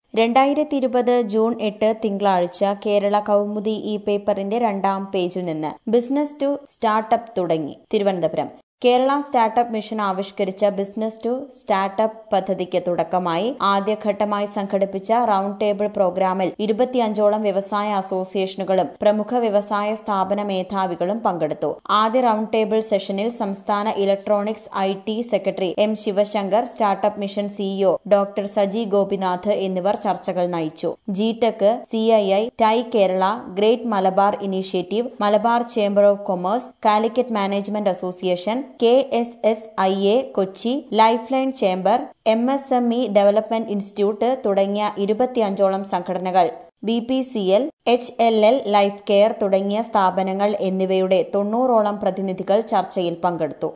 രണ്ടായിരത്തി ഇരുപത് ജൂൺ എട്ട് തിങ്കളാഴ്ച കേരള കൗമുദി ഈ പേപ്പറിന്റെ രണ്ടാം പേജിൽ നിന്ന് ബിസിനസ് ടു സ്റ്റാർട്ടപ്പ് തുടങ്ങി തിരുവനന്തപുരം കേരള സ്റ്റാർട്ടപ്പ് മിഷൻ ആവിഷ്കരിച്ച ബിസിനസ് ടു സ്റ്റാർട്ടപ്പ് പദ്ധതിക്ക് തുടക്കമായി ആദ്യഘട്ടമായി സംഘടിപ്പിച്ച റൌണ്ട് ടേബിൾ പ്രോഗ്രാമിൽ ഇരുപത്തിയഞ്ചോളം വ്യവസായ അസോസിയേഷനുകളും പ്രമുഖ വ്യവസായ സ്ഥാപന മേധാവികളും പങ്കെടുത്തു ആദ്യ റൌണ്ട് ടേബിൾ സെഷനിൽ സംസ്ഥാന electronics I T secretary M Sivasankar startup mission CEO doctor Saji Gopinath എന്നിവർ ചർച്ചകൾ നയിച്ചു ജിടെക് CII TiE Kerala great Malabar initiative Malabar chamber of commerce Calicut management association K S S I A Kochi life line chamber M S M E development institute തുടങ്ങിയ ഇരുപത്തിയഞ്ചോളം സംഘടനകൾ B P C L H L L life care തുടങ്ങിയ സ്ഥാപനങ്ങൾ എന്നിവയുടെ തൊണ്ണൂറോളം പ്രതിനിധികൾ ചർച്ചയിൽ പങ്കെടുത്തു